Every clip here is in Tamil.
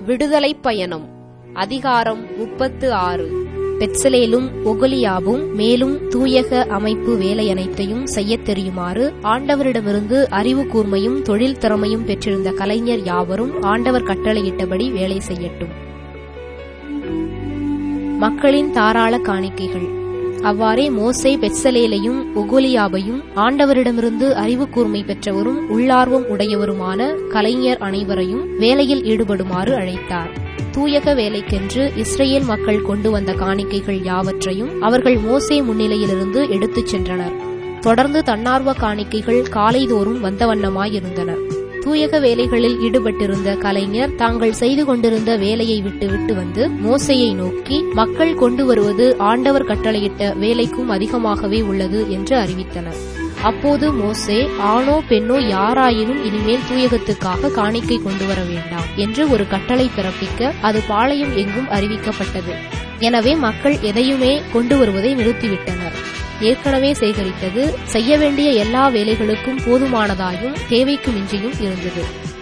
விடுதலைப் பயணம் அதிகாரம் முப்பத்து ஆறு பெட்சலேலும் ஒகொலியாவும் மேலும் தூயக அமைப்பு வேலை அனைத்தையும் செய்யத் தெரியுமாறு ஆண்டவரிடமிருந்து அறிவு கூர்மையும் தொழில் திறமையும் பெற்றிருந்த கலைஞர் யாவரும் ஆண்டவர் கட்டளையிட்டபடி வேலை செய்யட்டும் மக்களின் தாராள காணிக்கைகள் அவ்வாறே மோசே பெட்சலேலையும் ஒகோலியாவையும் ஆண்டவரிடமிருந்து அறிவு கூர்மை பெற்றவரும் உள்ளார்வம் உடையவருமான கலைஞர் அனைவரையும் வேலையில் ஈடுபடுமாறு அழைத்தார் தூயக வேலைக்கென்று இஸ்ரேல் மக்கள் கொண்டு வந்த காணிக்கைகள் யாவற்றையும் அவர்கள் மோசே முன்னிலையிலிருந்து எடுத்துச் சென்றனர் தொடர்ந்து தன்னார்வ காணிக்கைகள் காலைதோறும் வந்த வண்ணமாயிருந்தன தூயக வேலைகளில் ஈடுபட்டிருந்த கலைஞர் தாங்கள் செய்து கொண்டிருந்த வேலையை விட்டுவிட்டு வந்து மோசையை நோக்கி மக்கள் கொண்டு வருவது ஆண்டவர் கட்டளையிட்ட வேலைக்கும் அதிகமாகவே உள்ளது என்று அறிவித்தனர் அப்போது மோசே ஆணோ பெண்ணோ யாராயினும் இனிமேல் தூயகத்துக்காக காணிக்கை கொண்டு வர வேண்டாம் என்று ஒரு கட்டளை பிறப்பிக்க அது பாளையம் எங்கும் அறிவிக்கப்பட்டது எனவே மக்கள் எதையுமே கொண்டு வருவதை நிறுத்திவிட்டனர் ஏற்கனவே சேகரித்தது செய்ய வேண்டிய எல்லா வேலைகளுக்கும் போதுமானதாயும் தேவைக்கு மிஞ்சியும் இருந்தது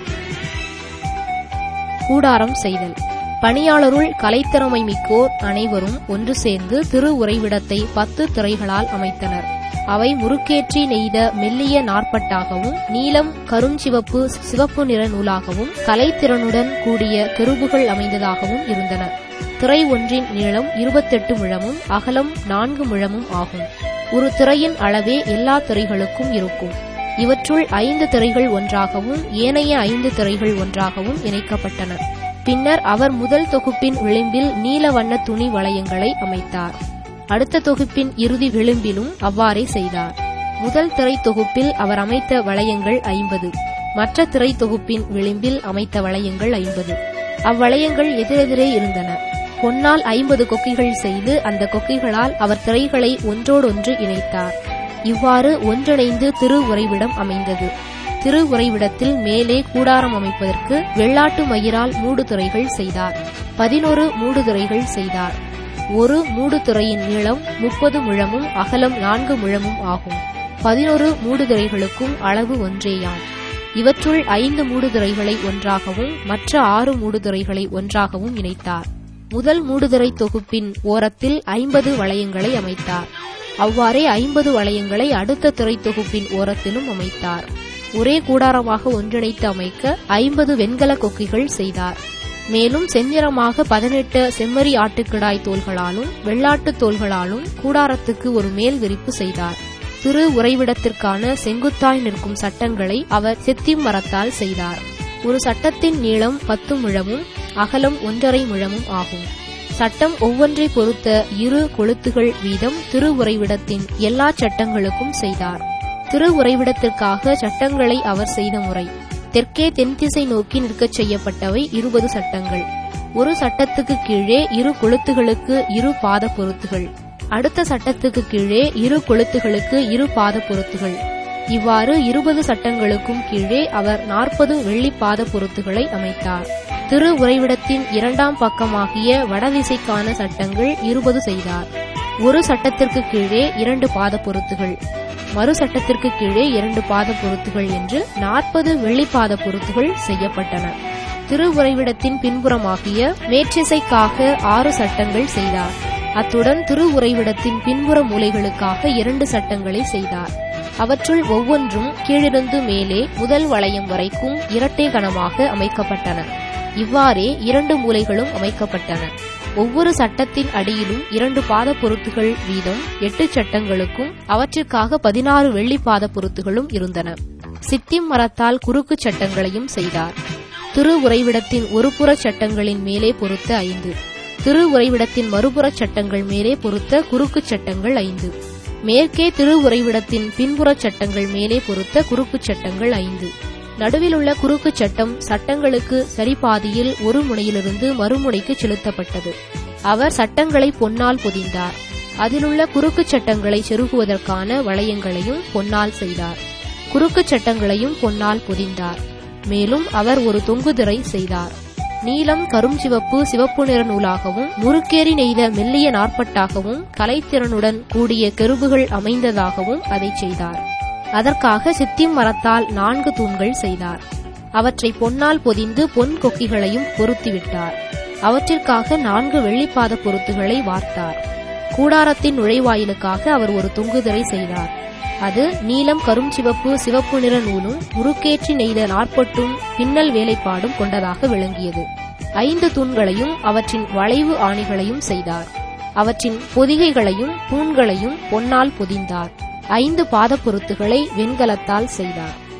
கூடாரம் செய்தல் பணியாளருள் கலைத்திறமை மிக்கோர் அனைவரும் ஒன்று சேர்ந்து திரு உறைவிடத்தை பத்து திரைகளால் அமைத்தனர் அவை முறுக்கேற்றி நெய்த மெல்லிய நாற்பட்டாகவும் நீலம் கருஞ்சிவப்பு சிவப்பு நிற நூலாகவும் கலைத்திறனுடன் கூடிய கெருபுகள் அமைந்ததாகவும் இருந்தன திரை ஒன்றின் நீளம் இருபத்தெட்டு முழமும் அகலம் நான்கு முழமும் ஆகும் ஒரு திரையின் அளவே எல்லா திரைகளுக்கும் இருக்கும் இவற்றுள் ஐந்து திரைகள் ஒன்றாகவும் ஏனைய ஐந்து திரைகள் ஒன்றாகவும் இணைக்கப்பட்டன பின்னர் அவர் முதல் தொகுப்பின் விளிம்பில் நீல வண்ண துணி வளையங்களை அமைத்தார் அடுத்த தொகுப்பின் இறுதி விளிம்பிலும் அவ்வாறே செய்தார் முதல் திரை தொகுப்பில் அவர் அமைத்த வளையங்கள் ஐம்பது மற்ற திரை தொகுப்பின் விளிம்பில் அமைத்த வளையங்கள் ஐம்பது அவ்வளையங்கள் எதிரெதிரே இருந்தன பொன்னால் ஐம்பது கொக்கிகள் செய்து அந்த கொக்கிகளால் அவர் திரைகளை ஒன்றோடொன்று இணைத்தார் இவ்வாறு ஒன்றிணைந்து திரு உறைவிடம் அமைந்தது திரு உறைவிடத்தில் மேலே கூடாரம் அமைப்பதற்கு வெள்ளாட்டு மயிரால் மூடுதுறைகள் செய்தார் பதினொரு மூடுதுறைகள் செய்தார் ஒரு மூடுதுறையின் நீளம் முப்பது முழமும் அகலம் நான்கு முழமும் ஆகும் பதினொரு மூடுதுறைகளுக்கும் அளவு ஒன்றேயாம் இவற்றுள் ஐந்து மூடுதுறைகளை ஒன்றாகவும் மற்ற ஆறு மூடுதுறைகளை ஒன்றாகவும் இணைத்தார் முதல் மூடுதுறை தொகுப்பின் ஓரத்தில் ஐம்பது வளையங்களை அமைத்தார் அவ்வாறே ஐம்பது வளையங்களை அடுத்த திரை தொகுப்பின் ஓரத்திலும் அமைத்தார் ஒரே கூடாரமாக ஒன்றிணைத்து அமைக்க ஐம்பது வெண்கல கொக்கிகள் செய்தார் மேலும் செந்நிறமாக பதினெட்டு செம்மறி ஆட்டுக்கிடாய் தோள்களாலும் வெள்ளாட்டுத் தோள்களாலும் கூடாரத்துக்கு ஒரு மேல் விரிப்பு செய்தார் திரு உறைவிடத்திற்கான செங்குத்தாய் நிற்கும் சட்டங்களை அவர் செத்திம் மரத்தால் செய்தார் ஒரு சட்டத்தின் நீளம் பத்து முழமும் அகலம் ஒன்றரை முழமும் ஆகும் சட்டம் ஒவ்வொன்றை பொறுத்த இரு கொளுத்துகள் வீதம் திரு உறைவிடத்தின் எல்லா சட்டங்களுக்கும் செய்தார் திரு உறைவிடத்திற்காக சட்டங்களை அவர் செய்த முறை தெற்கே தென்திசை நோக்கி நிற்கச் செய்யப்பட்டவை இருபது சட்டங்கள் ஒரு சட்டத்துக்கு கீழே இரு கொளுத்துகளுக்கு இரு பாத பொருத்துகள் அடுத்த சட்டத்துக்கு கீழே இரு கொளுத்துகளுக்கு இரு பாத பொருத்துகள் இவ்வாறு இருபது சட்டங்களுக்கும் கீழே அவர் நாற்பது வெள்ளி பாத பொருத்துகளை அமைத்தார் திரு உறைவிடத்தின் இரண்டாம் பக்கமாகிய வடதிசைக்கான சட்டங்கள் இருபது செய்தார் ஒரு சட்டத்திற்கு கீழே இரண்டு பாத பொருத்துகள் மறு சட்டத்திற்கு கீழே இரண்டு பாத பொருத்துகள் என்று நாற்பது வெள்ளிப்பாத பொருத்துகள் செய்யப்பட்டன திரு உறைவிடத்தின் பின்புறமாகிய மேற்றிசைக்காக ஆறு சட்டங்கள் செய்தார் அத்துடன் திரு உறைவிடத்தின் பின்புற மூலைகளுக்காக இரண்டு சட்டங்களை செய்தார் அவற்றுள் ஒவ்வொன்றும் கீழிருந்து மேலே முதல் வளையம் வரைக்கும் இரட்டை கணமாக அமைக்கப்பட்டன இவ்வாறே இரண்டு மூலைகளும் அமைக்கப்பட்டன ஒவ்வொரு சட்டத்தின் அடியிலும் இரண்டு பாத பொருத்துகள் வீதம் எட்டு சட்டங்களுக்கும் அவற்றிற்காக பதினாறு வெள்ளி பாத பொருத்துகளும் இருந்தன சித்திம் மரத்தால் குறுக்கு சட்டங்களையும் செய்தார் திரு உறைவிடத்தின் ஒருபுற சட்டங்களின் மேலே பொருத்த ஐந்து திரு உறைவிடத்தின் மறுபுற சட்டங்கள் மேலே பொருத்த குறுக்கு சட்டங்கள் ஐந்து மேற்கே திரு உறைவிடத்தின் பின்புற சட்டங்கள் மேலே பொருத்த குறுக்கு சட்டங்கள் ஐந்து நடுவில் உள்ள குறுக்கு சட்டம் சட்டங்களுக்கு சரிபாதியில் ஒரு முனையிலிருந்து மறுமுனைக்கு செலுத்தப்பட்டது அவர் சட்டங்களை பொன்னால் பொதிந்தார் அதிலுள்ள குறுக்கு சட்டங்களை செருகுவதற்கான வளையங்களையும் பொன்னால் செய்தார் குறுக்கு சட்டங்களையும் பொன்னால் பொதிந்தார் மேலும் அவர் ஒரு தொங்குதிரை செய்தார் நீலம் கருஞ்சிவப்பு சிவப்பு நிற நூலாகவும் முறுக்கேறி நெய்த மெல்லிய நாற்பட்டாகவும் கலைத்திறனுடன் கூடிய கெருபுகள் அமைந்ததாகவும் அதை செய்தார் அதற்காக சித்திம் மரத்தால் நான்கு தூண்கள் செய்தார் அவற்றை பொன்னால் பொதிந்து பொன் கொக்கிகளையும் பொருத்திவிட்டார் அவற்றிற்காக நான்கு வெள்ளிப்பாத பொருத்துகளை வார்த்தார் கூடாரத்தின் நுழைவாயிலுக்காக அவர் ஒரு தொங்குதிரை செய்தார் அது நீலம் கருஞ்சிவப்பு சிவப்பு நிற நூலும் முறுக்கேற்றி நெய்த நாற்பட்டும் பின்னல் வேலைப்பாடும் கொண்டதாக விளங்கியது ஐந்து தூண்களையும் அவற்றின் வளைவு ஆணிகளையும் செய்தார் அவற்றின் பொதிகைகளையும் தூண்களையும் பொன்னால் பொதிந்தார் ஐந்து பாதப்பொருத்துகளை வெண்கலத்தால் செய்தார்